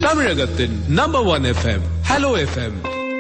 தமிழகத்தின் number one FM hello FM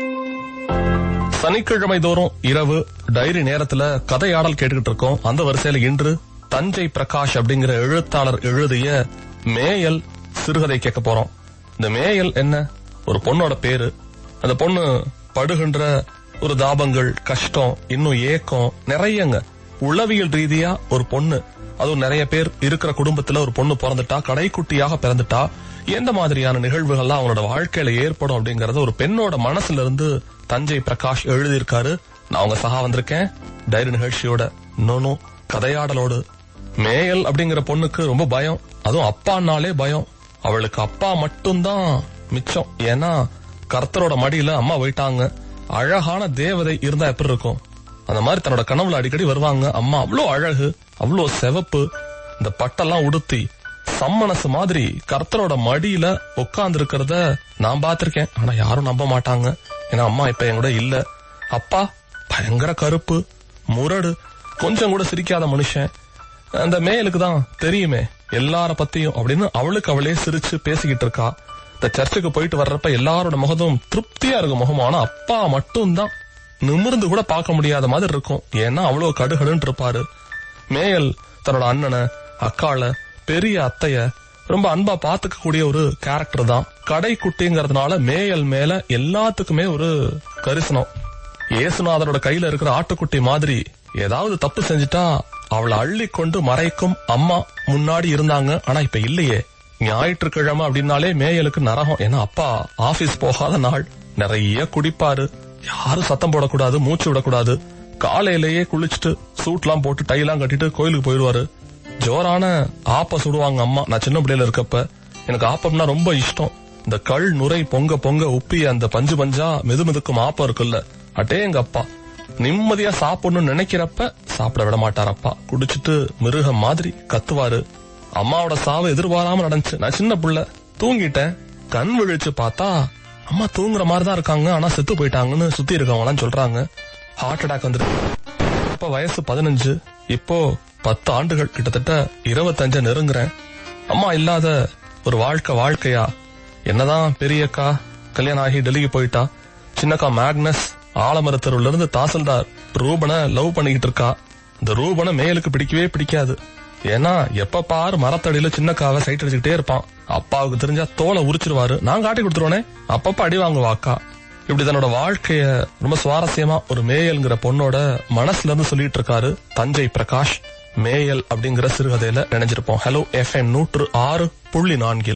சனிக்கிழமை தோறும் இரவு டைரி நேரத்துல கதையாடல் கேட்டுக்கிட்டு இருக்கோம் அந்த வரிசையில இன்று தஞ்சை பிரகாஷ் அப்படிங்கிற எழுத்தாளர் எழுதிய மேயல் சிறுகதை கேட்க போறோம் இந்த மேயல் என்ன ஒரு பொண்ணோட பேரு அந்த பொண்ணு படுகின்ற ஒரு தாபங்கள் கஷ்டம் இன்னும் ஏக்கம் நிறையங்க உளவியல் ரீதியா ஒரு பொண்ணு அதுவும் நிறைய பேர் இருக்கிற குடும்பத்துல ஒரு பொண்ணு பிறந்துட்டா கடைக்குட்டியாக பிறந்துட்டா எந்த மாதிரியான நிகழ்வுகள்லாம் அவனோட வாழ்க்கையில ஏற்படும் அப்படிங்கறத ஒரு பெண்ணோட மனசுல இருந்து தஞ்சை பிரகாஷ் எழுதியிருக்காரு நான் உங்க சகா வந்திருக்கேன் டைரி நிகழ்ச்சியோட இன்னொன்னும் கதையாடலோடு மேயல் அப்படிங்கிற பொண்ணுக்கு ரொம்ப பயம் அதுவும் அப்பானாலே பயம் அவளுக்கு அப்பா மட்டும்தான் மிச்சம் ஏன்னா கர்த்தரோட மடியில அம்மா போயிட்டாங்க அழகான தேவதை இருந்தா எப்படி இருக்கும் அந்த மாதிரி தன்னோட கனவுல அடிக்கடி வருவாங்க அம்மா அவ்வளோ அழகு அவ்வளோ செவப்பு இந்த பட்டெல்லாம் உடுத்தி சம்மனசு மாதிரி கர்த்தரோட மடியில உட்கார்ந்து இருக்கிறத நான் பார்த்திருக்கேன் ஆனா யாரும் நம்ப மாட்டாங்க ஏன்னா அம்மா இப்ப என் கூட இல்ல அப்பா பயங்கர கருப்பு முரடு கொஞ்சம் கூட சிரிக்காத மனுஷன் அந்த மேலுக்கு தான் தெரியுமே எல்லார பத்தியும் அப்படின்னு அவளுக்கு அவளே சிரிச்சு பேசிக்கிட்டு இருக்கா இந்த சர்ச்சுக்கு போயிட்டு வர்றப்ப எல்லாரோட முகமும் திருப்தியா இருக்கும் முகமும் ஆனா அப்பா மட்டும்தான் நிமிர்ந்து கூட பார்க்க முடியாத மாதிரி இருக்கும் ஏன்னா அவ்வளவு கடுகடுன்னு இருப்பாரு மேயல் தன்னோட அண்ணனை அக்காள பெரிய அத்தைய ரொம்ப அன்பா பாத்துக்க கூடிய ஒரு கேரக்டர் தான் கடை குட்டிங்கிறதுனால மேயல் மேல எல்லாத்துக்குமே ஒரு கரிசனம் இயேசுநாதரோட கையில இருக்கிற ஆட்டுக்குட்டி மாதிரி ஏதாவது தப்பு செஞ்சுட்டா அவளை அள்ளி கொண்டு மறைக்கும் அம்மா முன்னாடி இருந்தாங்க ஆனா இப்ப இல்லையே ஞாயிற்றுக்கிழமை அப்படின்னாலே மேயலுக்கு நரகம் ஏன்னா அப்பா ஆபீஸ் போகாத நாள் நிறைய குடிப்பாரு யாரும் சத்தம் போடக்கூடாது மூச்சு விடக்கூடாது காலையிலேயே குளிச்சுட்டு சூட்லாம் போட்டு டைலாம் கட்டிட்டு கோயிலுக்கு போயிடுவாரு ஜோரான ஆப்ப சுடுவாங்க அம்மா நான் சின்ன பிள்ளையில இருக்கப்ப எனக்கு ஆப்பம்னா ரொம்ப இஷ்டம் இந்த கள் நுரை பொங்க பொங்க உப்பி அந்த பஞ்சு பஞ்சா மெது மெதுக்கும் ஆப்பம் இருக்குல்ல அட்டே எங்க அப்பா நிம்மதியா சாப்பிடணும்னு நினைக்கிறப்ப சாப்பிட விட மாட்டார் அப்பா குடிச்சிட்டு மிருகம் மாதிரி கத்துவாரு அம்மாவோட சாவு எதிர்பாராம நடந்துச்சு நான் சின்ன புள்ள தூங்கிட்டேன் கண் விழிச்சு பார்த்தா அம்மா தூங்குற மாதிரி தான் இருக்காங்க ஆனா செத்து போயிட்டாங்கன்னு சுத்தி இருக்கவங்க எல்லாம் சொல்றாங்க ஹார்ட் அட்டாக் வந்துருக்கு அப்ப வயசு பதினஞ்சு இப்போ பத்து ஆண்டுகள் கிட்டத்தட்ட இருபத்தஞ்ச நெருங்குறேன் அம்மா இல்லாத ஒரு வாழ்க்கை வாழ்க்கையா என்னதான் பெரியக்கா கல்யாணம் ஆகி டெல்லிக்கு போயிட்டா சின்னக்கா மேக்னஸ் ஆலமரத்தருல இருந்து தாசில்தார் ரூபனை லவ் பண்ணிக்கிட்டு இருக்கா இந்த ரூபனை மேலுக்கு பிடிக்கவே பிடிக்காது ஏன்னா எப்ப பாரு மரத்தடியில சின்னக்காவை சைட் அடிச்சுக்கிட்டே இருப்பான் அப்பாவுக்கு தெரிஞ்சா தோலை உரிச்சிருவாரு நான் காட்டி கொடுத்துருவானே அப்பப்ப அடி வாங்குவா அக்கா இப்படி தன்னோட வாழ்க்கைய ரொம்ப சுவாரஸ்யமா ஒரு மேயல்ங்கிற பொண்ணோட மனசுல இருந்து சொல்லிட்டு இருக்காரு தஞ்சை பிரகாஷ் மேயல் அப்படிங்கிற சிறுகதையில நினைஞ்சிருப்போம் ஹலோ எஃப் எம் நூற்று ஆறு புள்ளி நான்கில்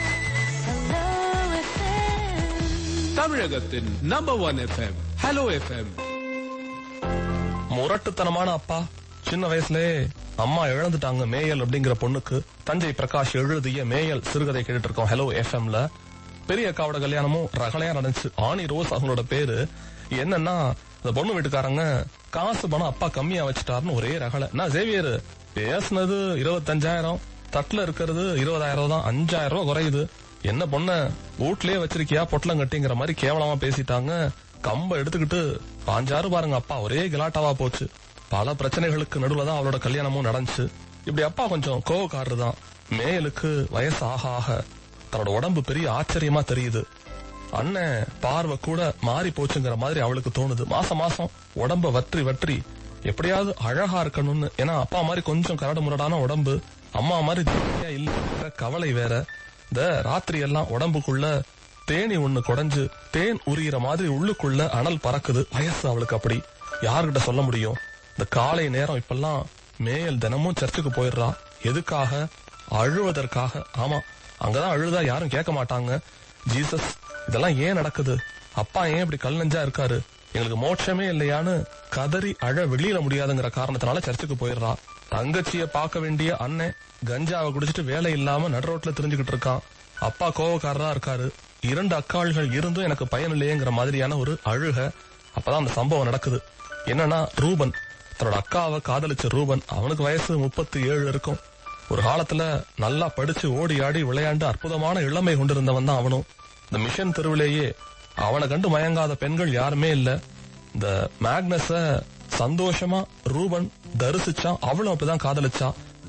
தமிழகத்தின் number one FM hello FM முரட்டுத்தனமான அப்பா சின்ன வயசுலயே அம்மா இழந்துட்டாங்க மேயல் அப்படிங்கிற பொண்ணுக்கு தஞ்சை பிரகாஷ் எழுதிய மேயல் சிறுகதை கேட்டுட்டு இருக்கோம் ஹலோ எஃப்எம்ல பெரிய அக்காவோட கல்யாணமும் ரகலையா நடந்துச்சு ஆனி ரோஸ் அவங்களோட பேரு என்னன்னா இந்த பொண்ணு வீட்டுக்காரங்க காசு பணம் அப்பா கம்மியா வச்சுட்டாருன்னு ஒரே ரகலை நான் சேவியர் பேசுனது இருபத்தஞ்சாயிரம் தட்டுல இருக்கிறது இருபதாயிரம் தான் அஞ்சாயிரம் ரூபாய் குறையுது என்ன பொண்ண வீட்லயே வச்சிருக்கியா பொட்டலம் கட்டிங்கிற மாதிரி கேவலமா பேசிட்டாங்க கம்ப எடுத்துக்கிட்டு பாஞ்சாறு பாருங்க அப்பா ஒரே கிலாட்டாவா போச்சு பல பிரச்சனைகளுக்கு நடுவுல தான் அவளோட கல்யாணமும் நடந்துச்சு இப்படி அப்பா கொஞ்சம் கோவக்காரர் தான் மேயலுக்கு வயசு ஆக ஆக தன்னோட உடம்பு பெரிய ஆச்சரியமா தெரியுது அண்ணன் பார்வை கூட மாறி போச்சுங்கிற மாதிரி அவளுக்கு தோணுது மாசம் மாசம் உடம்ப வற்றி வற்றி எப்படியாவது அழகா இருக்கணும்னு ஏன்னா அப்பா மாதிரி கொஞ்சம் கரடு முரடான உடம்பு அம்மா மாதிரி திடீர்னு இல்ல கவலை வேற இந்த ராத்திரி எல்லாம் உடம்புக்குள்ள தேனி ஒண்ணு குடைஞ்சு தேன் உரியிற மாதிரி உள்ளுக்குள்ள அனல் பறக்குது வயசு அவளுக்கு அப்படி யாருகிட்ட சொல்ல முடியும் இந்த காலை நேரம் இப்பெல்லாம் மேயல் தினமும் சர்ச்சுக்கு போயிடுறா எதுக்காக அழுவதற்காக ஆமா அங்கதான் அழுதா யாரும் கேட்க மாட்டாங்க ஜீசஸ் இதெல்லாம் ஏன் நடக்குது அப்பா ஏன் இப்படி கல் நெஞ்சா இருக்காரு எங்களுக்கு மோட்சமே இல்லையான்னு கதறி அழ வெளியில முடியாதுங்கிற காரணத்தினால சர்ச்சுக்கு போயிடுறா தங்கச்சிய பார்க்க வேண்டிய அண்ணன் கஞ்சாவை குடிச்சிட்டு வேலை இல்லாம நடு ரோட்ல தெரிஞ்சுக்கிட்டு இருக்கான் அப்பா கோவக்காரரா இருக்காரு இரண்டு அக்காள்கள் இருந்தும் எனக்கு பயன் இல்லையேங்கிற மாதிரியான ஒரு அழுக அப்பதான் அந்த சம்பவம் நடக்குது என்னன்னா ரூபன் தன்னோட அக்காவை காதலிச்ச ரூபன் அவனுக்கு வயசு முப்பத்தி ஏழு இருக்கும் ஒரு காலத்துல நல்லா படிச்சு ஓடி ஆடி விளையாண்டு அற்புதமான இளமை கொண்டிருந்தவன் தான் அவனும் இந்த மிஷன் தெருவிலேயே அவனை கண்டு மயங்காத பெண்கள் யாருமே இல்ல இந்த மேக்னஸ சந்தோஷமா ரூபன் தரிசிச்சான் அவளும் அப்படிதான் காதலிச்சான்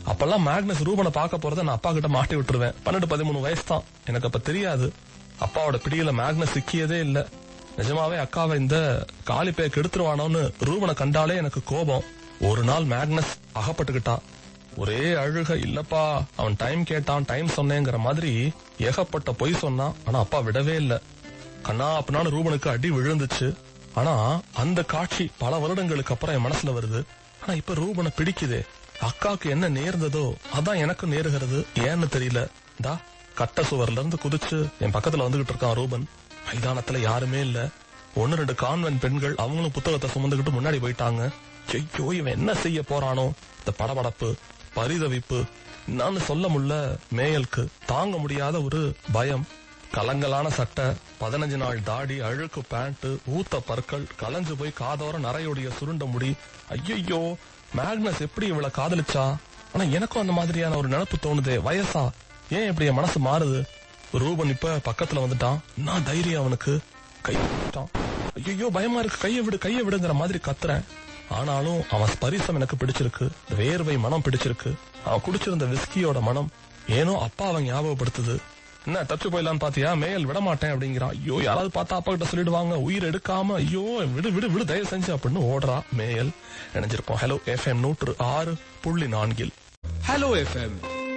அப்பெல்லாம் மேக்னஸ் ரூபனை பார்க்க போறத நான் அப்பா கிட்ட மாட்டி விட்டுருவேன் பன்னெண்டு பதிமூணு வயசு தான் எனக்கு அப்ப தெரியாது அப்பாவோட பிடியில மேக்னஸ் சிக்கியதே இல்ல நிஜமாவே அக்காவை இந்த காலிப்பைய கெடுத்துருவானோன்னு ரூபனை கண்டாலே எனக்கு கோபம் ஒரு நாள் மேக்னஸ் அகப்பட்டுக்கிட்டா ஒரே அழுக இல்லப்பா அவன் டைம் கேட்டான் டைம் சொன்னேங்கிற மாதிரி ஏகப்பட்ட பொய் சொன்னான் ஆனா அப்பா விடவே இல்ல கண்ணா அப்படின்னாலும் ரூபனுக்கு அடி விழுந்துச்சு ஆனா அந்த காட்சி பல வருடங்களுக்கு அப்புறம் என் மனசுல வருது ஆனா இப்ப ரூபனை பிடிக்குதே அக்காவுக்கு என்ன நேர்ந்ததோ அதான் எனக்கு நேருகிறது ஏன்னு தெரியல தா கட்ட சுவர்ல இருந்து குதிச்சு என் பக்கத்துல வந்துகிட்டு இருக்கான் ரூபன் மைதானத்துல யாருமே இல்ல ஒன்னு ரெண்டு கான்வென்ட் பெண்கள் அவங்களும் புத்தகத்தை சுமந்துகிட்டு முன்னாடி போயிட்டாங்க ஐயோ இவன் என்ன செய்ய போறானோ இந்த படபடப்பு பரிதவிப்பு நான் சொல்ல முடியல மேயலுக்கு தாங்க முடியாத ஒரு பயம் கலங்கலான சட்டை பதினஞ்சு நாள் தாடி அழுக்கு பேண்ட் ஊத்த பற்கள் கலைஞ்சு போய் காதோர நரையுடைய சுருண்ட முடி ஐயோ மேக்னஸ் எப்படி இவளை காதலிச்சா ஆனா எனக்கும் அந்த மாதிரியான ஒரு நினப்பு தோணுதே வயசா ஏன் இப்படி என் மனசு மாறுது ரூபன் இப்ப பக்கத்துல வந்துட்டான் நான் தைரியம் அவனுக்கு கை ஐயோ பயமா இருக்கு கையை விடு கையை விடுங்கிற மாதிரி கத்துறேன் ஆனாலும் அவன் ஸ்பரிசம் எனக்கு பிடிச்சிருக்கு வேர்வை மனம் பிடிச்சிருக்கு அவன் குடிச்சிருந்த விஸ்கியோட மனம் ஏனோ அப்பா அவன் ஞாபகப்படுத்துது என்ன தச்சு போயிடலான்னு பாத்தியா மேல் விட மாட்டேன் அப்படிங்கிறான் ஐயோ யாராவது பார்த்தா அப்பா கிட்ட சொல்லிடுவாங்க உயிர் எடுக்காம ஐயோ விடு விடு விடு தயவு செஞ்சு அப்படின்னு ஓடுறா மேயல் இணைஞ்சிருப்போம் ஹலோ எஃப்எம் நூற்று ஆறு புள்ளி நான்கில் Hello FM.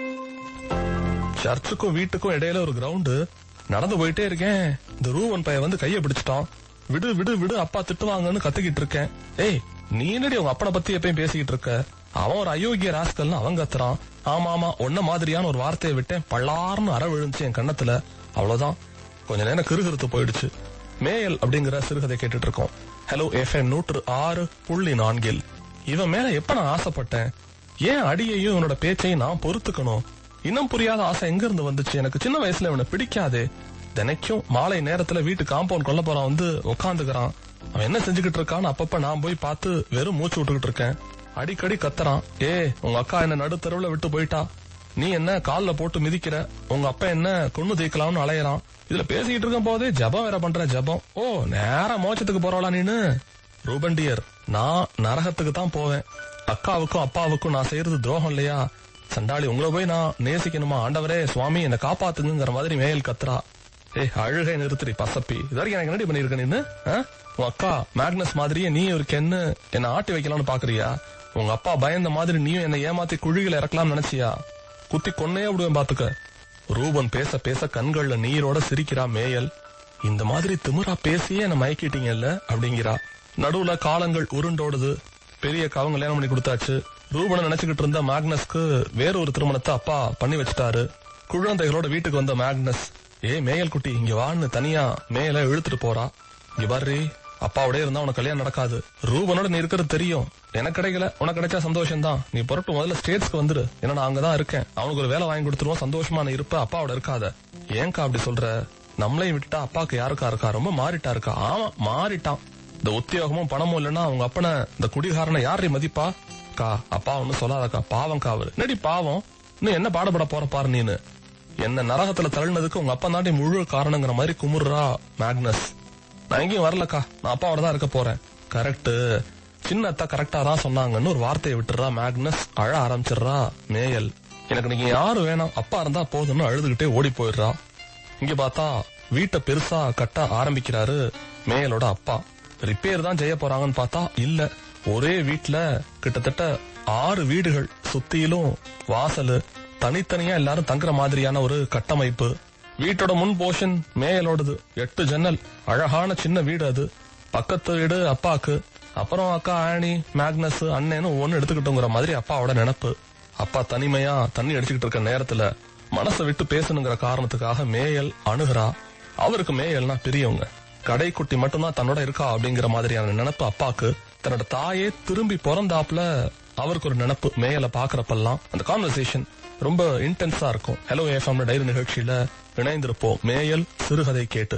சர்ச்சுக்கும் வீட்டுக்கும் இடையில ஒரு கிரவுண்டு நடந்து போயிட்டே இருக்கேன் இந்த ரூவன் பையன் வந்து கைய பிடிச்சிட்டான் விடு விடு விடு அப்பா திட்டுவாங்கன்னு கத்திக்கிட்டு இருக்கேன் ஏய் நீ என்னடி உங்க அப்பனை பத்தி எப்பயும் பேசிக்கிட்டு இருக்க அவன் ஒரு அயோக்கிய ராஸ்கல்னு அவன் கத்துறான் ஆமா ஆமா ஒன்ன மாதிரியான ஒரு வார்த்தையை விட்டேன் பல்லார்னு அற விழுந்துச்சு என் கண்ணத்துல அவ்வளவுதான் கொஞ்ச நேரம் கிருகிருத்து போயிடுச்சு மேயல் அப்படிங்கிற சிறுகதை கேட்டுட்டு இருக்கோம் ஹலோ எஃப்எம் நூற்று ஆறு புள்ளி நான்கில் இவன் மேல எப்ப நான் ஆசைப்பட்டேன் ஏன் அடியையும் இவனோட பேச்சையும் நான் பொறுத்துக்கணும் இன்னும் புரியாத ஆசை எங்க இருந்து வந்துச்சு எனக்கு சின்ன வயசுல இவனை பிடிக்காதே தினைக்கும் மாலை நேரத்துல வீட்டு காம்பவுண்ட் கொல்ல போறான் வந்து உட்காந்துக்கிறான் அவன் என்ன செஞ்சுக்கிட்டு இருக்கான்னு அப்பப்ப நான் போய் பார்த்து வெறும் மூச்சு விட்டுக்கிட்டு இருக்கேன் அடிக்கடி கத்துறான் ஏ உங்க அக்கா என்ன நடுத்தருவுல விட்டு போயிட்டா நீ என்ன கால்ல போட்டு மிதிக்கிற உங்க அப்பா என்ன கொண்டு தீக்கலாம்னு அலையறான் இதுல பேசிக்கிட்டு இருக்கும் போதே ஜபம் வேற பண்ற ஜபம் ஓ நேரா மோட்சத்துக்கு போறவளா நீனு ரூபன் டியர் நான் நரகத்துக்கு தான் போவேன் அக்காவுக்கும் அப்பாவுக்கும் நான் செய்யறது துரோகம் இல்லையா சண்டாளி உங்களை போய் நான் நேசிக்கணுமா ஆண்டவரே சுவாமி என்ன காப்பாத்துங்கிற மாதிரி மேல் கத்துறா ஏய் அழுகை நிறுத்துறி பசப்பி இது வரைக்கும் எனக்கு என்னடி பண்ணிருக்க நீனு ஆ? உன் அக்கா மேக்னஸ் மாதிரியே நீ இருக்கேன்னு என்ன ஆட்டி வைக்கலாம்னு பாக்குறியா உங்க அப்பா பயந்த மாதிரி நீயும் என்ன ஏமாத்தி குழிகளை இறக்கலாம்னு நினைச்சியா குத்தி கொன்னே விடுவேன் பாத்துக்க ரூபன் பேச பேச கண்கள்ல நீரோட சிரிக்கிறா மேயல் இந்த மாதிரி திமிரா பேசியே என்ன மயக்கிட்டீங்கல்ல அப்படிங்கிறா நடுவுல காலங்கள் உருண்டோடுது பெரிய காவம் கல்யாணம் பண்ணி கொடுத்தாச்சு ரூபனை நினைச்சுக்கிட்டு இருந்த மேக்னஸ்க்கு வேற ஒரு திருமணத்தை அப்பா பண்ணி வச்சுட்டாரு குழந்தைகளோட வீட்டுக்கு வந்த மேக்னஸ் ஏ மேயல் குட்டி இங்க வான்னு தனியா மேல இழுத்துட்டு போறா இங்க பாரு அப்பாவோட இருந்தா உனக்கு கல்யாணம் நடக்காது ரூபனோட நீ இருக்கிறது தெரியும் எனக்கு கிடைக்கல உனக்கு கிடைச்சா சந்தோஷம் தான் நீ புறட்டு முதல்ல ஸ்டேட்ஸ்க்கு வந்துரு ஏன்னா நான் அங்கதான் இருக்கேன் அவனுக்கு ஒரு வேலை வாங்கி கொடுத்துருவோம் சந்தோஷமா நீ இருப்ப அப்பாவோட இருக்காத ஏன்க்கா அப்படி சொல்ற நம்மளையும் விட்டுட்டா அப்பாக்கு யாருக்கா இருக்கா ரொம்ப மாறிட்டா இருக்கா ஆமா மாறிட்டான் இந்த உத்தியோகமும் பணமும் இல்லைன்னா அவங்க அப்பனை இந்த குடிகாரனை யாரை மதிப்பா கா அப்பா ஒன்னும் சொல்லாதக்கா பாவம் காவல் என்னடி பாவம் இன்னும் என்ன பாடுபட போற பாரு நீனு என்ன நரகத்துல தள்ளினதுக்கு உங்க அப்பா தாண்டி முழு காரணங்கிற மாதிரி குமுறா மேக்னஸ் நான் எங்கேயும் வரலக்கா நான் அப்பாவோட தான் இருக்க போறேன் கரெக்ட் சின்ன அத்தா கரெக்டா தான் சொன்னாங்கன்னு ஒரு வார்த்தையை விட்டுறா மேக்னஸ் அழ ஆரம்பிச்சிடுறா மேயல் எனக்கு நீங்க யாரு வேணாம் அப்பா இருந்தா போதும்னு அழுதுகிட்டே ஓடி போயிடுறா இங்க பார்த்தா வீட்டை பெருசா கட்ட ஆரம்பிக்கிறாரு மேயலோட அப்பா ரிப்பேர் தான் செய்ய போறாங்கன்னு பார்த்தா இல்ல ஒரே வீட்ல கிட்டத்தட்ட ஆறு வீடுகள் சுத்தியிலும் வாசல் தனித்தனியா எல்லாரும் தங்குற மாதிரியான ஒரு கட்டமைப்பு வீட்டோட முன் போர்ஷன் மேயலோடது எட்டு ஜன்னல் அழகான சின்ன வீடு அது பக்கத்து வீடு அப்பாக்கு அப்புறம் அக்கா ஆனி மேக்னஸ் அண்ணன்னு ஒன்னு எடுத்துக்கிட்டோங்கிற மாதிரி அப்பாவோட நினப்பு அப்பா தனிமையா தண்ணி அடிச்சுக்கிட்டு இருக்க நேரத்துல மனசை விட்டு பேசணுங்கிற காரணத்துக்காக மேயல் அணுகிறா அவருக்கு மேயல்னா பெரியவங்க கடைக்குட்டி மட்டும்தான் தன்னோட இருக்கா அப்படிங்கிற மாதிரியான நினப்பு அப்பாக்கு தன்னோட தாயே திரும்பி பிறந்தாப்புல அவருக்கு ஒரு நினப்பு மேயல பாக்குறப்பெல்லாம் அந்த கான்வர்சேஷன் ரொம்ப இன்டென்ஸா இருக்கும் ஹலோ ஏஃபாம்ல டைரி நிகழ்ச்சியில இணைந்திருப்போம் மேயல் சிறுகதை கேட்டு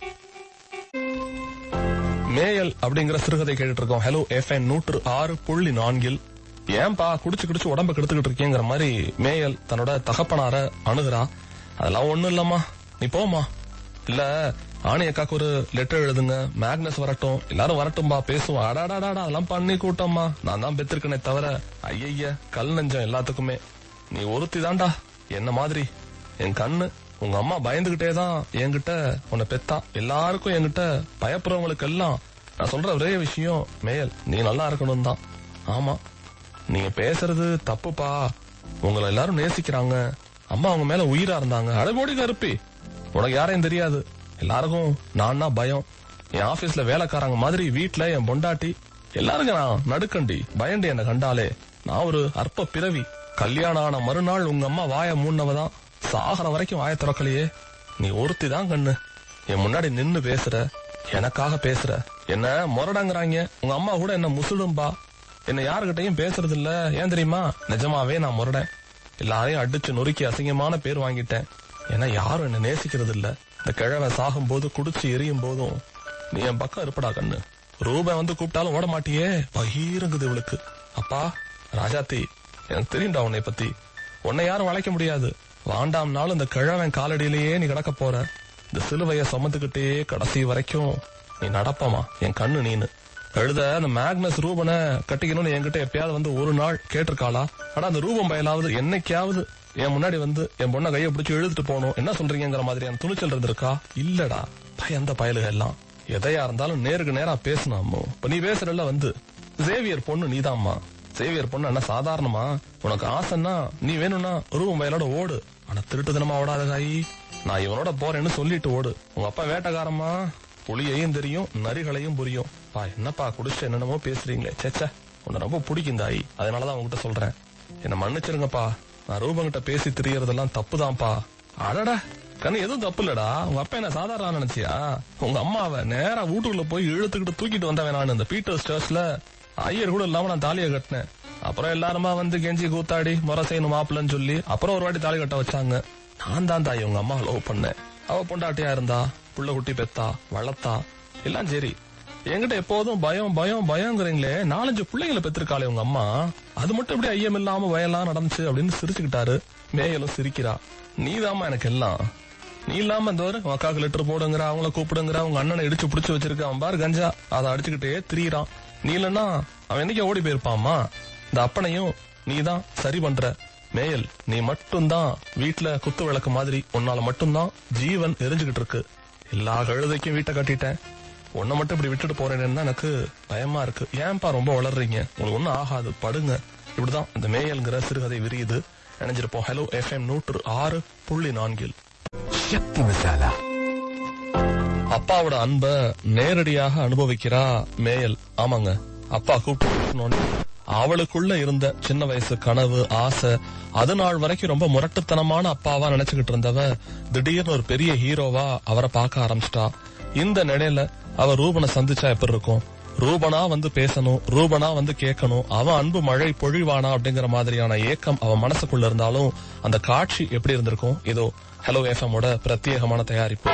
மேயல் அப்படிங்கிற சிறுகதை கேட்டுட்டு இருக்கோம் ஹலோ எஃப்என் நூற்று ஆறு புள்ளி நான்கில் ஏன்பா குடிச்சு குடிச்சு உடம்ப கெடுத்துக்கிட்டு இருக்கேங்கிற மாதிரி மேயல் தன்னோட தகப்பனார அணுகிறா அதெல்லாம் ஒண்ணும் இல்லம்மா நீ போமா இல்ல ஆணி அக்காக்கு ஒரு லெட்டர் எழுதுங்க மேக்னஸ் வரட்டும் எல்லாரும் வரட்டும்பா பேசுவோம் அடாடாடாடா அதெல்லாம் பண்ணி கூட்டம்மா நான் தான் பெத்திருக்கனே தவிர ஐயய்ய கல் நெஞ்சம் எல்லாத்துக்குமே நீ ஒருத்தி தான்டா என்ன மாதிரி என் கண்ணு உங்க அம்மா பயந்துகிட்டே தான் என்கிட்ட உன்னை பெத்தா எல்லாருக்கும் என்கிட்ட பயப்படுறவங்களுக்கு எல்லாம் நான் சொல்ற ஒரே விஷயம் மேல் நீ நல்லா இருக்கணும் தான் ஆமா நீங்க பேசுறது தப்புப்பா உங்களை எல்லாரும் நேசிக்கிறாங்க அம்மா அவங்க மேல உயிரா இருந்தாங்க அடகோடி கருப்பி உனக்கு யாரையும் தெரியாது எல்லாருக்கும் நான்னா பயம் என் ஆபீஸ்ல வேலைக்காரங்க மாதிரி வீட்ல என் பொண்டாட்டி எல்லாருக்கும் நான் நடுக்கண்டி பயண்டி என்ன கண்டாலே நான் ஒரு அற்ப பிறவி கல்யாணம் ஆன மறுநாள் உங்க அம்மா வாய மூடினவதான் சாகர வரைக்கும் வாய திறக்கலையே நீ ஒருத்தி தான் கண்ணு என் முன்னாடி நின்னு பேசுற எனக்காக பேசுற என்ன முரடங்கிறாங்க உங்க அம்மா கூட என்ன முசுடும்பா என்ன யாருகிட்டயும் பேசுறது இல்ல ஏன் தெரியுமா நிஜமாவே நான் முரடேன் எல்லாரையும் அடிச்சு நொறுக்கி அசிங்கமான பேர் வாங்கிட்டேன் ஏன்னா யாரும் என்ன நேசிக்கிறது இல்ல இந்த கிழவன் சாகும் போது குடிச்சு எரியும் போதும் நீ என் பக்கம் இருப்படா கண்ணு ரூபன் வந்து கூப்பிட்டாலும் ஓட மாட்டியே பகீருங்குது இவளுக்கு அப்பா ராஜாத்தி எனக்கு தெரியும்டா உன்னை பத்தி உன்னை யாரும் வளைக்க முடியாது வாண்டாம்னாலும் இந்த கிழவன் காலடியிலேயே நீ கிடக்க போற இந்த சிலுவைய சுமந்துகிட்டே கடைசி வரைக்கும் நீ நடப்பமா என் கண்ணு நீனு எழுத அந்த மேக்னஸ் ரூபனை கட்டிக்கணும்னு என்கிட்ட எப்பயாவது வந்து ஒரு நாள் கேட்டிருக்காளா ஆனா அந்த ரூபம் பயலாவது என்னைக்காவது என் முன்னாடி வந்து என் பொண்ணை கையை பிடிச்சு இழுத்துட்டு போகணும் என்ன சொல்றீங்கிற மாதிரியான துணிச்சல் இருந்திருக்கா இல்லடா பயந்த பயலுக எல்லாம் எதையா இருந்தாலும் நேருக்கு நேரா பேசணுமோ இப்ப நீ பேசுறல வந்து சேவியர் பொண்ணு நீதாம்மா சேவியர் பொண்ணு என்ன சாதாரணமா உனக்கு ஆசைன்னா நீ வேணும்னா ரூபம் பயலோட ஓடு ஆனா திருட்டு தினமா ஓடாத காயி நான் இவனோட போறேன்னு சொல்லிட்டு ஓடு உங்க அப்பா வேட்டக்காரமா புலியையும் தெரியும் நரிகளையும் புரியும் பா என்னப்பா குடிச்சு என்னென்னமோ பேசுறீங்களே சேச்சா உன்னை ரொம்ப பிடிக்கும் தாயி அதனாலதான் உங்ககிட்ட சொல்றேன் என்ன மன்னிச்சிருங்கப்பா நான் ரூபங்கிட்ட பேசி திரியறதெல்லாம் தப்புதான்ப்பா அடடா கண்ணு எதுவும் தப்பு இல்லடா உங்க அப்பா என்ன சாதாரண நினைச்சியா உங்க அம்மாவை நேரா வீட்டுக்குள்ள போய் இழுத்துக்கிட்டு தூக்கிட்டு வந்தவன் நான் இந்த பீட்டர்ஸ் சர்ச்ல ஐயர் கூட இல்லாம நான் தாலியை கட்டினேன் அப்புறம் எல்லாருமா வந்து கெஞ்சி கூத்தாடி முறை செய்யணும் மாப்பிள்ளன்னு சொல்லி அப்புறம் ஒரு வாட்டி தாலி கட்ட வச்சாங்க நான் தான் தாய் உங்க அம்மா லவ் பண்ணேன் அவ பொண்டாட்டியா இருந்தா புள்ள குட்டி பெத்தா வளர்த்தா எல்லாம் சரி என்கிட்ட எப்போதும் பயம் பயம் பயங்கிறீங்களே நாலஞ்சு பிள்ளைங்களை பெற்றிருக்காளே உங்க அம்மா அது மட்டும் எப்படி ஐயம் இல்லாம வயலாம் நடந்துச்சு அப்படின்னு சிரிச்சுக்கிட்டாரு மேயலும் சிரிக்கிறா நீதாம்மா எனக்கு எல்லாம் நீ இல்லாம இந்த ஒரு உன் அக்காக்கு லெட்டர் போடுங்கிற அவங்கள கூப்பிடுங்கிற அவங்க அண்ணனை இடிச்சு புடிச்சு வச்சிருக்க அவன் பாரு கஞ்சா அதை அடிச்சுக்கிட்டே திரியிறான் நீ இல்லன்னா அவன் என்னைக்கு ஓடி போயிருப்பாம்மா இந்த அப்பனையும் நீ தான் சரி பண்ற மேயல் நீ மட்டும்தான் வீட்ல குத்து விளக்கு மாதிரி உன்னால மட்டும்தான் ஜீவன் எரிஞ்சுகிட்டு இருக்கு எல்லா கழுதைக்கும் வீட்டை கட்டிட்டேன் உன்னை மட்டும் இப்படி விட்டுட்டு போறேன்னு எனக்கு பயமா இருக்கு ஏன்பா ரொம்ப வளர்றீங்க உங்களுக்கு ஒண்ணும் ஆகாது படுங்க இப்படிதான் இந்த மேயல்ங்கிற சிறுகதை விரியுது இணைஞ்சிருப்போம் ஹலோ எஃப்எம் நூற்று ஆறு புள்ளி நான்கில் شك مسالة அப்பாவோட அன்ப நேரடியாக அனுபவிக்கிறா மேயல் ஆமாங்க அப்பா கூப்பிட்டு பேசணும்னு அவளுக்குள்ள இருந்த சின்ன வயசு கனவு ஆசை அது நாள் வரைக்கும் ரொம்ப முரட்டுத்தனமான அப்பாவா நினைச்சுக்கிட்டு இருந்தவ திடீர்னு ஒரு பெரிய ஹீரோவா அவரை பார்க்க ஆரம்பிச்சிட்டா இந்த நிலையில அவ ரூபனை சந்திச்சா எப்படி இருக்கும் ரூபனா வந்து பேசணும் ரூபனா வந்து கேட்கணும் அவன் அன்பு மழை பொழிவானா அப்படிங்கிற மாதிரியான ஏக்கம் அவன் மனசுக்குள்ள இருந்தாலும் அந்த காட்சி எப்படி இருந்திருக்கும் இதோ ஹலோ எஃப்எம்மோட பிரத்யேகமான தயாரிப்பு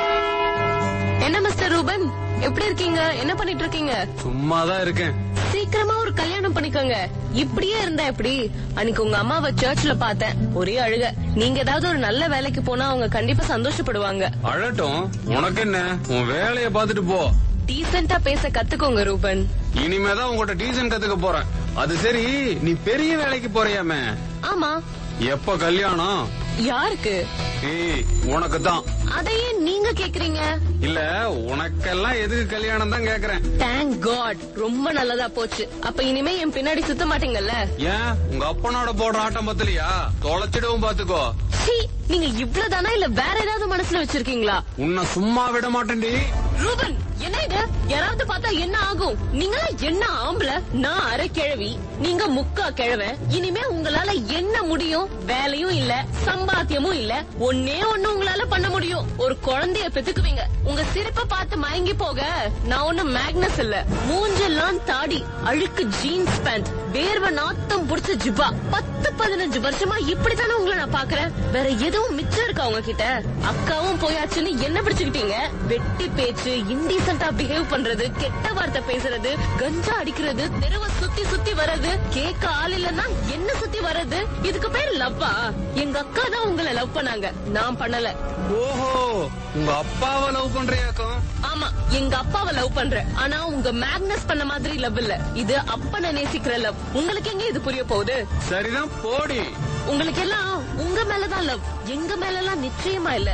என்ன மிஸ்டர் ரூபன் எப்படி இருக்கீங்க என்ன பண்ணிட்டு இருக்கீங்க சும்மாதான் இருக்கேன் சீக்கிரமா ஒரு கல்யாணம் பண்ணிக்கோங்க இப்படியே இருந்தா எப்படி அன்னைக்கு உங்க அம்மாவை சர்ச்ல பார்த்தேன் ஒரே அழுக நீங்க ஏதாவது ஒரு நல்ல வேலைக்கு போனா அவங்க கண்டிப்பா சந்தோஷப்படுவாங்க அழட்டும் உனக்கு என்ன உன் வேலைய பாத்துட்டு போ டீசெண்டா பேச கத்துக்கோங்க ரூபன் இனிமேதான் உங்ககிட்ட டீசன் கத்துக்க போறேன் அது சரி நீ பெரிய வேலைக்கு போறியாமே ஆமா எப்ப கல்யாணம் யாருக்கு ஏய் உனக்கு தான் அதையே நீங்க கேக்குறீங்க இல்ல உனக்கெல்லாம் எதுக்கு கல்யாணம் தான் கேக்குறேன் தேங்க் காட் ரொம்ப நல்லதா போச்சு அப்ப இனிமே என் பின்னாடி சுத்த மாட்டீங்கல்ல ஏன் உங்க அப்பனோட போடுற ஆட்டம் பத்தலையா தொலைச்சிடவும் பாத்துக்கோ சீ நீங்க இவ்வளவுதானா இல்ல வேற ஏதாவது மனசுல வச்சிருக்கீங்களா உன்னை சும்மா விட மாட்டேன்டி ரூபன் என்ன இது யாராவது பார்த்தா என்ன ஆகும் நீங்க என்ன ஆம்பளை நான் அரை கிழவி நீங்க முக்கா கிழவன் இனிமே உங்களால என்ன முடியும் வேலையும் இல்ல சம்பாத்தியமும் இல்ல ஒன்னே ஒண்ணு உங்களால பண்ண முடியும் ஒரு குழந்தைய பெத்துக்குவீங்க உங்க சிரிப்பை பார்த்து மயங்கி போக நான் ஒண்ணு மேக்னஸ் இல்ல மூஞ்செல்லாம் தாடி அழுக்கு ஜீன்ஸ் பேண்ட் வேர்வை நாத்தம் புடிச்ச ஜிப்பா பத்து பதினஞ்சு வருஷமா இப்படித்தானே உங்களை நான் பாக்குறேன் வேற எதுவும் மிச்சம் இருக்கா உங்ககிட்ட அக்காவும் போயாச்சுன்னு என்ன பிடிச்சுக்கிட்டீங்க வெட்டி பேச்சு இன்டீசென்டா பிஹேவ் பண்றது கெட்ட வார்த்தை பேசுறது கஞ்சா அடிக்கிறது தெருவை சுத்தி சுத்தி வர்றது கேட்க ஆள் இல்லன்னா என்ன சுத்தி வர்றது இதுக்கு பேர் லவ்வா எங்க அக்கா தான் உங்களை லவ் பண்ணாங்க நான் பண்ணல ஓஹோ உங்க அப்பாவை லவ் பண்றியாக்கும் ஆமா எங்க அப்பாவை லவ் பண்றேன் ஆனா உங்க மேக்னஸ் பண்ண மாதிரி லவ் இல்ல இது அப்பனை நேசிக்கிற லவ் உங்களுக்கு எங்க இது புரிய போகுது சரிதான் போடி உங்களுக்கு எல்லாம் உங்க மேலதான் லவ் எங்க மேலலாம் நிச்சயமா இல்ல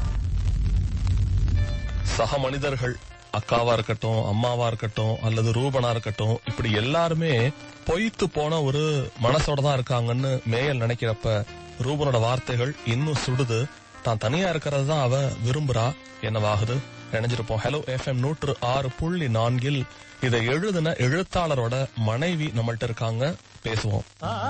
சக மனிதர்கள் அக்காவா இருக்கட்டும் அம்மாவா இருக்கட்டும் அல்லது ரூபனா இருக்கட்டும் இப்படி எல்லாருமே பொய்த்து போன ஒரு மனசோட தான் இருக்காங்கன்னு மேயல் நினைக்கிறப்ப ரூபனோட வார்த்தைகள் இன்னும் சுடுது தான் தனியா இருக்கிறது தான் அவ விரும்புறா என்னவாகுது நினைஞ்சிருப்போம் ஹலோ எஃப்எம் நூற்று ஆறு புள்ளி நான்கில் இதை எழுதின எழுத்தாளரோட மனைவி நம்மள்ட்ட இருக்காங்க பேசுவோம்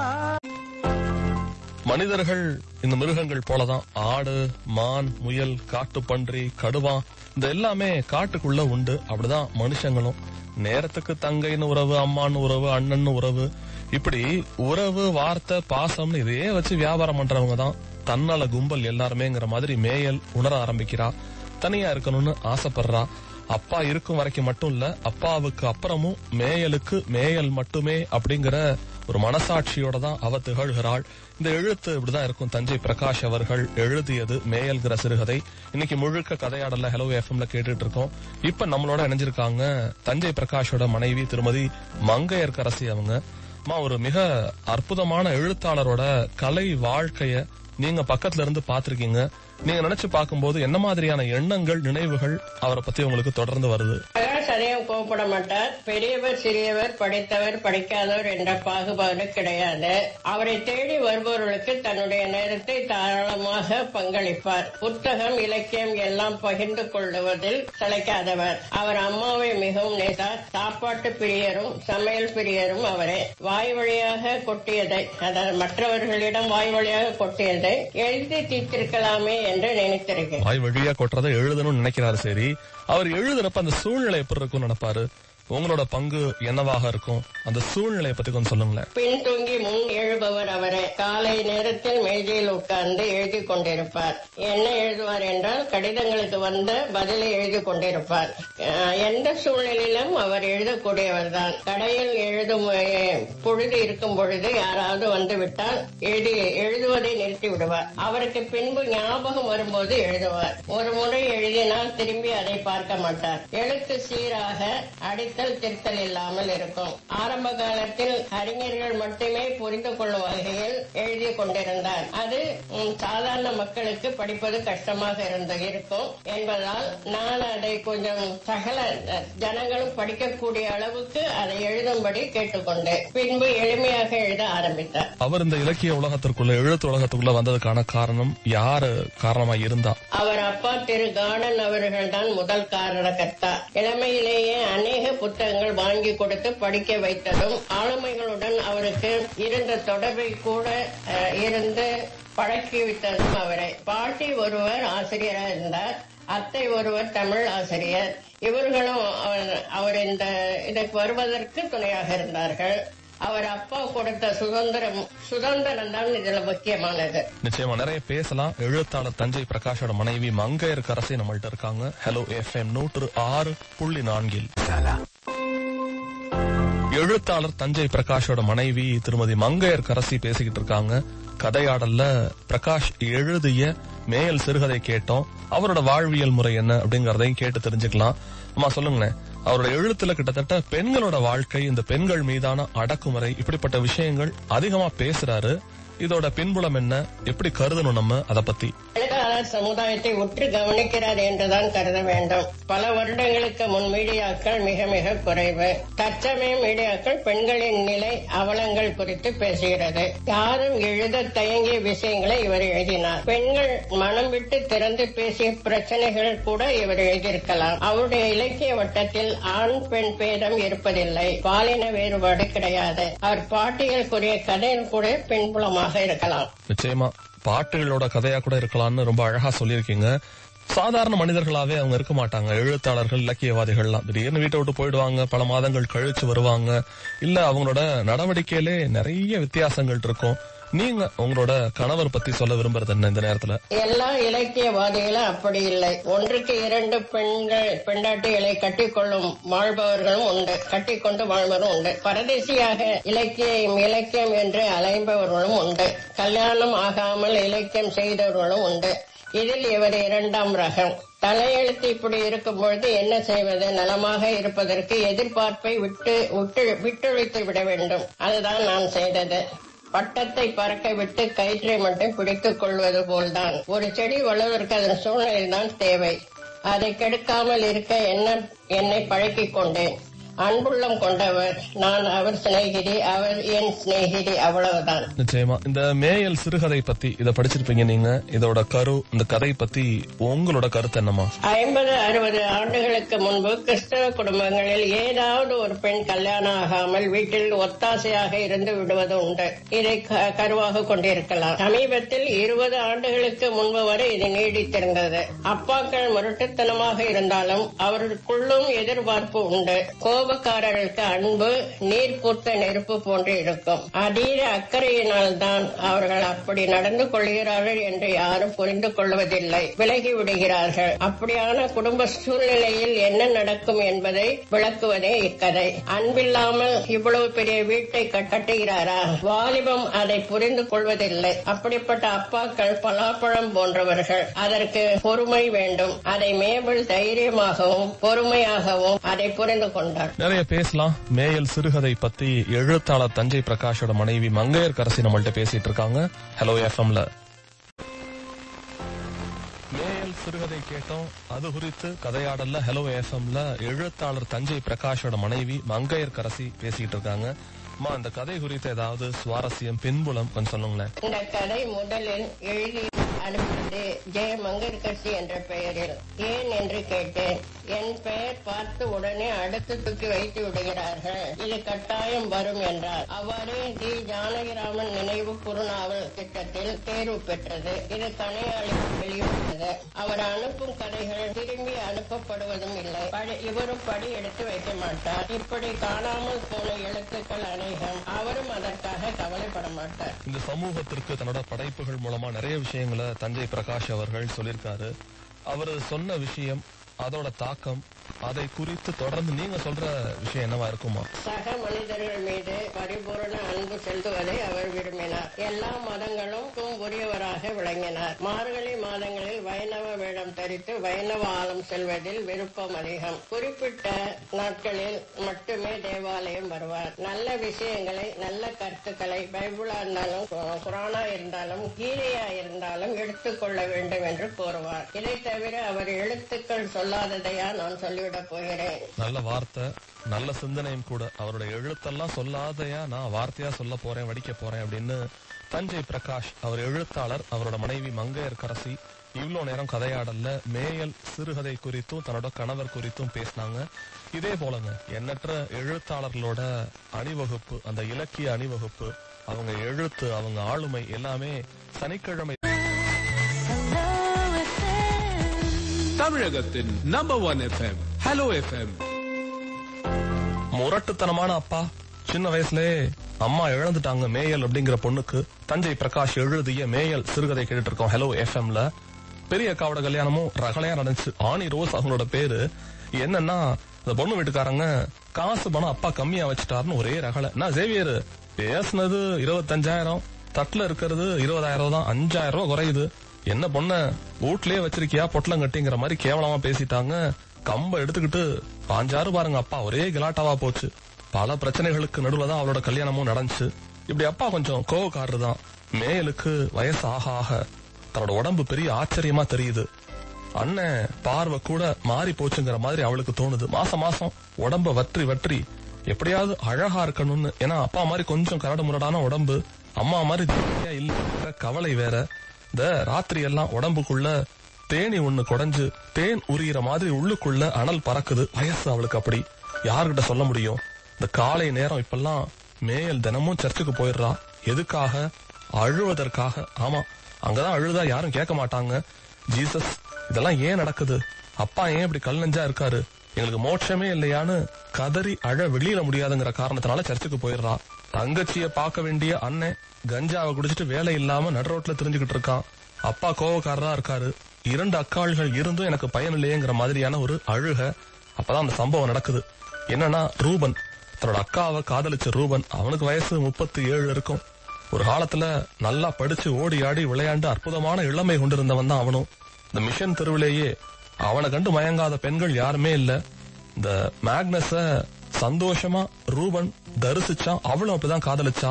மனிதர்கள் இந்த மிருகங்கள் போலதான் ஆடு மான் முயல் காட்டுப்பன்றி கடுவான் இந்த எல்லாமே காட்டுக்குள்ள உண்டு அப்படிதான் மனுஷங்களும் நேரத்துக்கு தங்கைன்னு உறவு அம்மான்னு உறவு அண்ணன்னு உறவு இப்படி உறவு வார்த்தை பாசம்னு இதையே வச்சு வியாபாரம் பண்றவங்க தான் தன்னல கும்பல் எல்லாருமேங்கிற மாதிரி மேயல் உணர ஆரம்பிக்கிறா தனியா இருக்கணும்னு ஆசைப்படுறா அப்பா இருக்கும் வரைக்கும் மட்டும் இல்ல அப்பாவுக்கு அப்புறமும் மேயலுக்கு மேயல் மட்டுமே அப்படிங்கிற ஒரு மனசாட்சியோட தான் அவ திகழ்கிறாள் இந்த எழுத்து இப்படிதான் இருக்கும் தஞ்சை பிரகாஷ் அவர்கள் எழுதியது மேயல்கிற சிறுகதை இன்னைக்கு முழுக்க கதையாடல ஹலோ எஃப்எம்ல கேட்டுட்டு இருக்கோம் இப்ப நம்மளோட இணைஞ்சிருக்காங்க தஞ்சை பிரகாஷோட மனைவி திருமதி மங்கையர்கரசி அவங்க அம்மா ஒரு மிக அற்புதமான எழுத்தாளரோட கலை வாழ்க்கைய நீங்க பக்கத்துல இருந்து பாத்திருக்கீங்க நீங்க நினைச்சு பார்க்கும்போது என்ன மாதிரியான எண்ணங்கள் நினைவுகள் அவரை பத்தி உங்களுக்கு தொடர்ந்து வருது பிரகாஷ் அதிகம் கோவப்பட மாட்டார் பெரியவர் சிறியவர் படித்தவர் படிக்காதவர் என்ற பாகுபாடு கிடையாது அவரை தேடி வருபவர்களுக்கு தன்னுடைய நேரத்தை தாராளமாக பங்களிப்பார் புத்தகம் இலக்கியம் எல்லாம் பகிர்ந்து கொள்வதில் சளைக்காதவர் அவர் அம்மாவை மிகவும் நேசார் சாப்பாட்டு பிரியரும் சமையல் பிரியரும் அவரே வாய் வழியாக கொட்டியதை அதாவது மற்றவர்களிடம் வாய் வழியாக கொட்டியதை எழுதி தீர்த்திருக்கலாமே என்று நினைத்திருக்கிறேன் வாய் வழியா கொட்டுறதை எழுதணும்னு நினைக்கிறாரு சரி அவர் எழுதுறப்ப அந்த சூழ்நிலை எப்படி இருக்கும்னு நினைப்பாரு உங்களோட பங்கு என்னவாக இருக்கும் அந்த சூழ்நிலையை பத்தி கொஞ்சம் சொல்லுங்களேன் பின் தூங்கி முன் எழுபவர் அவரே காலை நேரத்தில் மேஜையில் உட்கார்ந்து எழுதி கொண்டிருப்பார் என்ன எழுதுவார் என்றால் கடிதங்களுக்கு வந்த பதிலை எழுதி கொண்டிருப்பார் அஹ், எந்த சூழ்நிலையிலும் அவர் எழுதக்கூடியவர் தான் கடையில் எழுதும் அஹ், பொழுது இருக்கும் பொழுது யாராவது வந்து விட்டால் எழுதி எழுதுவதை நிறுத்தி விடுவார் அவருக்கு பின்பு ஞாபகம் வரும்போது எழுதுவார் ஒரு முறை எழுதினால் திரும்பி அதை பார்க்க மாட்டார் எழுத்து சீராக அடித்தல் திருத்தல் இல்லாமல் இருக்கும் ஆரம்ப காலத்தில் அறிஞர்கள் மட்டுமே புரிந்து கொள்ளும் வகையில் எழுதி கொண்டிருந்தார் அது ம், சாதாரண மக்களுக்கு படிப்பது கஷ்டமாக இருந்த இருக்கும் என்பதால் நான் அதை கொஞ்சம் சகல அஹ், ஜனங்களும் படிக்கக்கூடிய அளவுக்கு அதை எழுதும்படி கேட்டுக்கொண்டேன் பின்பு எளிமையாக எழுத ஆரம்பித்தார் அவர் இந்த இலக்கிய உலகத்திற்குள்ள எழுத்து உலகத்துக்குள்ள வந்ததுக்கான காரணம் யாரு காரணமா இருந்தா அவர் அப்பா திரு கார்டன் அவர்கள் தான் முதல் காரணகர்த்தா இளமையிலேயே அநேக புத்தகங்கள் வாங்கி கொடுத்து படிக்க வைத்ததும் ஆளுமைகளுடன் அவருக்கு இருந்த தொடர்பை கூட அஹ், இருந்து பழக்கி வைத்ததும் அவரை பாட்டி ஒருவர் ஆசிரியராக இருந்தார் அத்தை ஒருவர் தமிழ் ஆசிரியர் இவர்களும் அவர்- அவர் இந்த இதற்கு வருவதற்கு துணையாக இருந்தார்கள் அவர் அப்பா கொடுத்த சுதந்திரம் சுதந்திரம் தான் இதுல முக்கியமானது நிச்சயமா நிறைய பேசலாம் எழுத்தாளர் தஞ்சை பிரகாஷோட மனைவி மங்கையர் கரசி நம்மள்ட்ட இருக்காங்க ஹலோ எஃப்எம் நூற்று ஆறு புள்ளி நான்கில் எழுத்தாளர் தஞ்சை பிரகாஷோட மனைவி திருமதி மங்கையர் கரசி பேசிக்கிட்டு இருக்காங்க கதையாடல்ல பிரகாஷ் எழுதிய மேயல் சிறுகதை கேட்டோம் அவரோட வாழ்வியல் முறை என்ன அப்படிங்கறதையும் கேட்டு தெரிஞ்சுக்கலாம் அம்மா சொல்லுங்களேன் அவரோட எழுத்துல கிட்டத்தட்ட பெண்களோட வாழ்க்கை இந்த பெண்கள் மீதான அடக்குமுறை இப்படிப்பட்ட விஷயங்கள் அதிகமா பேசுறாரு இதோட பின்புலம் என்ன எப்படி கருதணும் நம்ம அத பத்தி எழுத்தாளர் சமுதாயத்தை உற்று கவனிக்கிறார் என்றுதான் கருத வேண்டும் பல வருடங்களுக்கு முன் மீடியாக்கள் மிக மிக குறைவு தற்சமய மீடியாக்கள் பெண்களின் நிலை அவலங்கள் குறித்து பேசுகிறது யாரும் எழுத தயங்கிய விஷயங்களை இவர் எழுதினார் பெண்கள் மனம் விட்டு திறந்து பேசிய பிரச்சனைகள் கூட இவர் எழுதியிருக்கலாம் அவருடைய இலக்கிய வட்டத்தில் ஆண் பெண் பேதம் இருப்பதில்லை பாலின வேறுபாடு கிடையாது அவர் பாட்டியலுக்குரிய கதையில் கூட பின்புலமாக இருக்கலாம் நிச்சயமா பாட்டுகளோட கதையா கூட இருக்கலாம்னு ரொம்ப அழகா சொல்லியிருக்கீங்க சாதாரண மனிதர்களாவே அவங்க இருக்க மாட்டாங்க எழுத்தாளர்கள் இலக்கியவாதிகள்லாம் திடீர்னு வீட்டை விட்டு போயிடுவாங்க பல மாதங்கள் கழிச்சு வருவாங்க இல்ல அவங்களோட நடவடிக்கையிலே நிறைய வித்தியாசங்கள் இருக்கும் நீங்க உங்களோட கணவர் பத்தி சொல்ல விரும்புறது என்ன இந்த நேரத்துல எல்லா இலக்கியவாதிகளும் அப்படி இல்லை ஒன்றுக்கு இரண்டு பெண்கள் பெண்டாட்டிகளை கட்டிக்கொள்ளும் வாழ்பவர்களும் உண்டு கட்டிக்கொண்டு வாழ்வரும் உண்டு பரதேசியாக இலக்கியம் இலக்கியம் என்று அலைபவர்களும் உண்டு கல்யாணம் ஆகாமல் இலக்கியம் செய்தவர்களும் உண்டு இதில் இவர் இரண்டாம் ரகம் தலையெழுத்து இப்படி இருக்கும் பொழுது என்ன செய்வது நலமாக இருப்பதற்கு எதிர்பார்ப்பை விட்டு விட்டு விட்டொழித்து விட வேண்டும் அதுதான் நான் செய்தது பட்டத்தை பறக்க விட்டு கயிற்றை மட்டும் பிடித்துக் கொள்வது போல்தான் ஒரு செடி வளர்வதற்கு அதன் சூழ்நிலை தான் தேவை அதை கெடுக்காமல் இருக்க என்ன என்னை பழக்கிக் கொண்டேன் அன்புள்ளம் கொண்டவர் நான் அவர் சிநேகிதி அவர் என் சிநேகிதி அவ்வளவுதான் நிச்சயமா இந்த மேயல் சிறுகதை பத்தி இத படிச்சிருப்பீங்க நீங்க இதோட கரு இந்த கதை பத்தி உங்களோட கருத்து என்னமா ஐம்பது அறுபது ஆண்டுகளுக்கு முன்பு கிறிஸ்தவ குடும்பங்களில் ஏதாவது ஒரு பெண் கல்யாணம் ஆகாமல் வீட்டில் ஒத்தாசையாக இருந்து விடுவது உண்டு இதை க- கருவாக கொண்டிருக்கலாம் சமீபத்தில் இருபது ஆண்டுகளுக்கு முன்பு வரை இது நீடித்திருந்தது அப்பாக்கள் முரட்டுத்தனமாக இருந்தாலும் அவர்களுக்குள்ளும் எதிர்பார்ப்பு உண்டு கோபக்காரர்களுக்கு அன்பு நீர் பூத்த நெருப்பு போன்று இருக்கும் அதீத அக்கறையினால் தான் அவர்கள் அப்படி நடந்து கொள்கிறார்கள் என்று யாரும் புரிந்து கொள்வதில்லை விலகி விடுகிறார்கள் அப்படியான குடும்ப சூழ்நிலையில் என்ன நடக்கும் என்பதை விளக்குவதே இக்கதை அன்பில்லாமல் இவ்வளவு பெரிய வீட்டை கட்டுகிறாரா வாலிபம் அதை புரிந்து கொள்வதில்லை அப்படிப்பட்ட அப்பாக்கள் பலாப்பழம் போன்றவர்கள் அதற்கு பொறுமை வேண்டும் அதை மேபிள் தைரியமாகவும் பொறுமையாகவும் அதை புரிந்து கொண்டார் நிறைய பேசலாம் மேயல் சிறுகதை பத்தி எழுத்தாளர் தஞ்சை பிரகாஷோட மனைவி மங்கையர் கரசி நம்மள்ட்ட பேசிட்டு இருக்காங்க ஹலோ எஃப்எம்ல மேயல் சிறுகதை கேட்டோம் அது குறித்து கதையாடல்ல ஹலோ எஃப்எம்ல எழுத்தாளர் தஞ்சை பிரகாஷோட மனைவி மங்கையர் கரசி பேசிட்டு இருக்காங்க அம்மா இந்த கதை குறித்து ஏதாவது சுவாரஸ்யம் பின்புலம் கொஞ்சம் சொல்லுங்களேன் இந்த கதை முதலில் எழுதி அனுப்பியது ஜெய மங்கர்கட்சி என்ற பெயரில் ஏன் என்று கேட்டேன் என் பெயர் பார்த்து உடனே அடுத்து தூக்கி வைத்து விடுகிறார்கள் இது கட்டாயம் வரும் என்றார் அவ்வாறே தி ஜானகிராமன் நினைவு குறுநாவல் திட்டத்தில் தேர்வு பெற்றது இது கனையாளி வெளியிட்டது அவர் அனுப்பும் கதைகள் திரும்பி அனுப்பப்படுவதும் இல்லை படி- இவரும் படி எடுத்து வைக்க மாட்டார் இப்படி காணாமல் போன எழுத்துக்கள் அநேகம் அவரும் அதற்காக கவலைப்பட மாட்டார் இந்த சமூகத்திற்கு தன்னோட படைப்புகள் மூலமா நிறைய விஷயங்களை தஞ்சை பிரகாஷ் அவர்கள் சொல்லியிருக்காரு அவரு சொன்ன விஷயம் அதோட தாக்கம் அதை குறித்து தொடர்ந்து நீங்க சொல்ற விஷயம் என்னவா இருக்குமா சக மனிதர்கள் மீது பரிபூரண அன்பு செலுத்துவதை அவர் விரும்பினார் எல்லா மதங்களும் உரியவராக விளங்கினார் மார்கழி மாதங்களில் வைணவ வேடம் தரித்து வைணவ ஆலம் செல்வதில் விருப்பம் அதிகம் குறிப்பிட்ட நாட்களில் மட்டுமே தேவாலயம் வருவார் நல்ல விஷயங்களை நல்ல கருத்துக்களை பைபிளா இருந்தாலும் கு- குரானா இருந்தாலும் கீதையா இருந்தாலும் எடுத்துக்கொள்ள வேண்டும் என்று கூறுவார் இதை தவிர அவர் எழுத்துக்கள் சொல்லாததையா நான் சொல்லிவிடப் போகிறேன் நல்ல வார்த்தை நல்ல சிந்தனையும் கூட அவருடைய எழுத்தெல்லாம் சொல்லாதையா நான் வார்த்தையா சொல்ல போறேன் வடிக்க போறேன் அப்படின்னு தஞ்சை பிரகாஷ் அவர் எழுத்தாளர் அவரோட மனைவி மங்கையர் கரசி இவ்வளவு நேரம் கதையாடல்ல மேயல் சிறுகதை குறித்தும் தன்னோட கணவர் குறித்தும் பேசினாங்க இதே போலங்க எண்ணற்ற எழுத்தாளர்களோட அணிவகுப்பு அந்த இலக்கிய அணிவகுப்பு அவங்க எழுத்து அவங்க ஆளுமை எல்லாமே சனிக்கிழமை தமிழகத்தின் number one FM hello FM முரட்டுத்தனமான அப்பா சின்ன வயசுலயே அம்மா இழந்துட்டாங்க மேயல் அப்படிங்கிற பொண்ணுக்கு தஞ்சை பிரகாஷ் எழுதிய மேயல் சிறுகதை கேட்டுட்டு இருக்கோம் ஹலோ எஃப்எம்ல பெரிய அக்காவோட கல்யாணமும் ரகலையா நடந்துச்சு ஆனி ரோஸ் அவங்களோட பேரு என்னன்னா அந்த பொண்ணு வீட்டுக்காரங்க காசு பணம் அப்பா கம்மியா வச்சுட்டாருன்னு ஒரே ரகலை நான் சேவியர் பேசுனது இருபத்தஞ்சாயிரம் தட்டுல இருக்கிறது இருபதாயிரம் தான் அஞ்சாயிரம் ரூபாய் குறையுது என்ன பொண்ண வீட்லயே வச்சிருக்கியா பொட்டலம் கட்டிங்கிற மாதிரி கேவலமா பேசிட்டாங்க கம்ப எடுத்துக்கிட்டு பாஞ்சாறு பாருங்க அப்பா ஒரே கிலாட்டாவா போச்சு பல பிரச்சனைகளுக்கு நடுவுல தான் அவளோட கல்யாணமும் நடந்துச்சு இப்படி அப்பா கொஞ்சம் கோவக்காரர் தான் மேயலுக்கு வயசு ஆக ஆக தன்னோட உடம்பு பெரிய ஆச்சரியமா தெரியுது அண்ணன் பார்வை கூட மாறி போச்சுங்கிற மாதிரி அவளுக்கு தோணுது மாசம் மாசம் உடம்ப வற்றி வற்றி எப்படியாவது அழகா இருக்கணும்னு ஏன்னா அப்பா மாதிரி கொஞ்சம் கரடு முரடான உடம்பு அம்மா மாதிரி திடீர்னு இல்ல கவலை வேற இந்த ராத்திரி எல்லாம் உடம்புக்குள்ள தேனி ஒண்ணு குடைஞ்சு தேன் உரியிற மாதிரி உள்ளுக்குள்ள அனல் பறக்குது வயசு அவளுக்கு அப்படி யார்கிட்ட சொல்ல முடியும் இந்த காலை நேரம் இப்பெல்லாம் மேயல் தினமும் சர்ச்சுக்கு போயிடுறா எதுக்காக அழுவதற்காக ஆமா அங்கதான் அழுதா யாரும் கேட்க மாட்டாங்க ஜீசஸ் இதெல்லாம் ஏன் நடக்குது அப்பா ஏன் இப்படி கல் நெஞ்சா இருக்காரு எங்களுக்கு மோட்சமே இல்லையான்னு கதறி அழ வெளியில முடியாதுங்கிற காரணத்தினால சர்ச்சுக்கு போயிடுறா தங்கச்சிய பார்க்க வேண்டிய அண்ணன் கஞ்சாவை குடிச்சிட்டு வேலை இல்லாம நடு ரோட்ல தெரிஞ்சுக்கிட்டு இருக்கான் அப்பா கோவக்காரரா இருக்காரு இரண்டு அக்காள்கள் இருந்தும் எனக்கு பயன் இல்லையேங்கிற மாதிரியான ஒரு அழுக அப்பதான் அந்த சம்பவம் நடக்குது என்னன்னா ரூபன் தன்னோட அக்காவை காதலிச்ச ரூபன் அவனுக்கு வயசு முப்பத்தி ஏழு இருக்கும் ஒரு காலத்துல நல்லா படிச்சு ஓடி ஆடி விளையாண்டு அற்புதமான இளமை கொண்டிருந்தவன் தான் அவனும் இந்த மிஷன் தெருவிலேயே அவனை கண்டு மயங்காத பெண்கள் யாருமே இல்ல இந்த மேக்னஸ சந்தோஷமா ரூபன் தரிசிச்சான் அவளும் அப்படிதான் காதலிச்சான்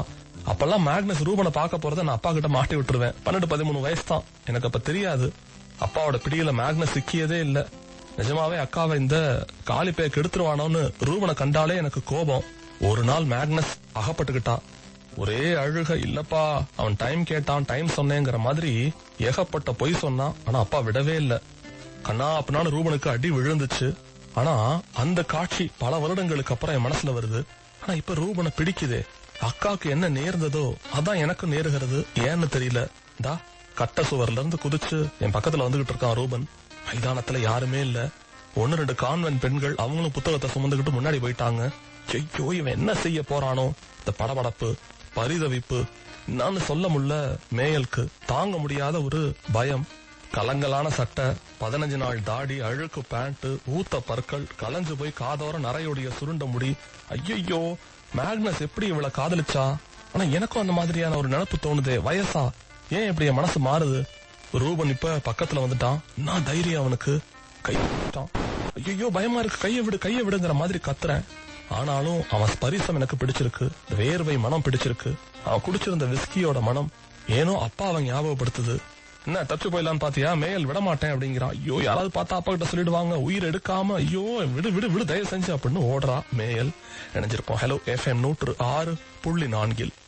அப்பெல்லாம் மேக்னஸ் ரூபனை பார்க்க போறத நான் அப்பா கிட்ட மாட்டி விட்டுருவேன் பன்னெண்டு பதிமூணு வயசு தான் எனக்கு அப்ப தெரியாது அப்பாவோட பிடியில மேக்னஸ் சிக்கியதே இல்ல நிஜமாவே அக்காவை இந்த காலிப்பைய கெடுத்துருவானோன்னு ரூபனை கண்டாலே எனக்கு கோபம் ஒரு நாள் மேக்னஸ் அகப்பட்டுக்கிட்டான் ஒரே அழுக இல்லப்பா அவன் டைம் கேட்டான் டைம் சொன்னேங்கிற மாதிரி ஏகப்பட்ட பொய் சொன்னான் ஆனா அப்பா விடவே இல்ல கண்ணா அப்பனாலும் ரூபனுக்கு அடி விழுந்துச்சு ஆனா அந்த காட்சி பல வருடங்களுக்கு அப்புறம் என் மனசுல வருது ஆனா இப்ப ரூபனை பிடிக்குதே அக்காவுக்கு என்ன நேர்ந்ததோ அதான் எனக்கு நேருகிறது ஏன்னு தெரியல தா கட்ட சுவர்ல இருந்து குதிச்சு என் பக்கத்துல வந்துகிட்டு இருக்கான் ரூபன் மைதானத்துல யாருமே இல்ல ஒன்னு ரெண்டு கான்வென்ட் பெண்கள் அவங்களும் புத்தகத்தை சுமந்துகிட்டு முன்னாடி போயிட்டாங்க ஐயோ இவன் என்ன செய்ய போறானோ இந்த படபடப்பு பரிதவிப்பு நான் சொல்ல முடியல மேயலுக்கு தாங்க முடியாத ஒரு பயம் கலங்கலான சட்டை பதினஞ்சு நாள் தாடி அழுக்கு பேண்ட் ஊத்த பற்கள் கலைஞ்சு போய் காதோர நரையுடைய சுருண்ட முடி ஐயையோ மேக்னஸ் எப்படி இவளை காதலிச்சா ஆனா எனக்கும் அந்த மாதிரியான ஒரு நினப்பு தோணுதே வயசா ஏன் இப்படி என் மனசு மாறுது ரூபன் இப்ப பக்கத்துல வந்துட்டான் நான் தைரியம் அவனுக்கு கை விட்டான் ஐயோ பயமா இருக்கு கையை விடு கையை விடுங்கிற மாதிரி கத்துறேன் ஆனாலும் அவன் ஸ்பரிசம் எனக்கு பிடிச்சிருக்கு வேர்வை மனம் பிடிச்சிருக்கு அவன் குடிச்சிருந்த விஸ்கியோட மனம் ஏனோ அப்பா அவன் ஞாபகப்படுத்துது என்ன தச்சு போயிடலான்னு பாத்தியா மேல் விட மாட்டேன் அப்படிங்கிறான் ஐயோ யாராவது பார்த்தா அப்பா கிட்ட சொல்லிடுவாங்க உயிர் எடுக்காம ஐயோ விடு விடு விடு தயவு செஞ்சு அப்படின்னு ஓடுறா மேயல் இணைஞ்சிருப்போம் ஹலோ எஃப்எம் நூற்று ஆறு புள்ளி நான்கில்